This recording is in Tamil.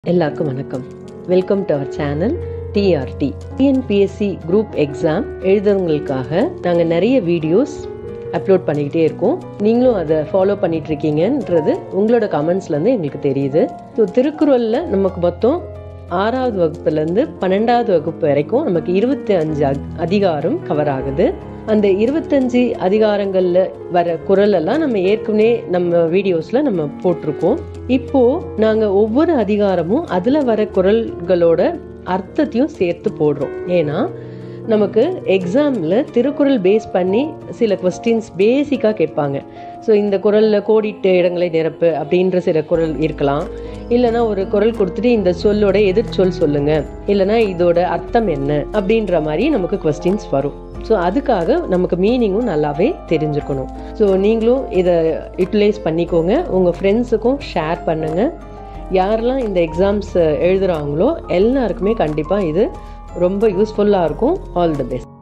எல்லாருக்கும் வணக்கம் welcome to our channel TRT TNPSC group exam எழுதுறவங்களுக்காக நாங்கள் நிறைய வீடியோஸ் அப்லோட் பண்ணிக்கிட்டே இருக்கோம் நீங்களும் அதை ஃபாலோ பண்ணிட்டு இருக்கீங்கன்றது உங்களோட கமெண்ட்ஸ்லேருந்து எங்களுக்கு தெரியுது ஸோ திருக்குறளில் நமக்கு மொத்தம் ஆறாவது வகுப்புலேருந்து பன்னெண்டாவது வகுப்பு வரைக்கும் நமக்கு இருபத்தி அஞ்சு அதிகாரம் கவர் ஆகுது அந்த இருபத்தஞ்சு அதிகாரங்களில் வர குரல் எல்லாம் நம்ம ஏற்கனவே நம்ம வீடியோஸில் நம்ம போட்டிருக்கோம் இப்போ நாங்கள் ஒவ்வொரு அதிகாரமும் அதில் வர குரல்களோட அர்த்தத்தையும் சேர்த்து போடுறோம் ஏன்னா நமக்கு எக்ஸாமில் திருக்குறள் பேஸ் பண்ணி சில கொஸ்டின்ஸ் பேசிக்காக கேட்பாங்க ஸோ இந்த குரலில் கோடிட்டு இடங்களை நிரப்பு அப்படின்ற சில குரல் இருக்கலாம் இல்லைனா ஒரு குரல் கொடுத்துட்டு இந்த சொல்லோட எதிர்ச்சொல் சொல்லுங்க இல்லைனா இதோட அர்த்தம் என்ன அப்படின்ற மாதிரி நமக்கு கொஸ்டின்ஸ் வரும் ஸோ அதுக்காக நமக்கு மீனிங்கும் நல்லாவே தெரிஞ்சுக்கணும் ஸோ நீங்களும் இதை யூட்டிலைஸ் பண்ணிக்கோங்க உங்கள் ஃப்ரெண்ட்ஸுக்கும் ஷேர் பண்ணுங்கள் யாரெல்லாம் இந்த எக்ஸாம்ஸ் எழுதுகிறாங்களோ எல்லாருக்குமே கண்டிப்பாக இது ரொம்ப யூஸ்ஃபுல்லாக இருக்கும் ஆல் தி பெஸ்ட்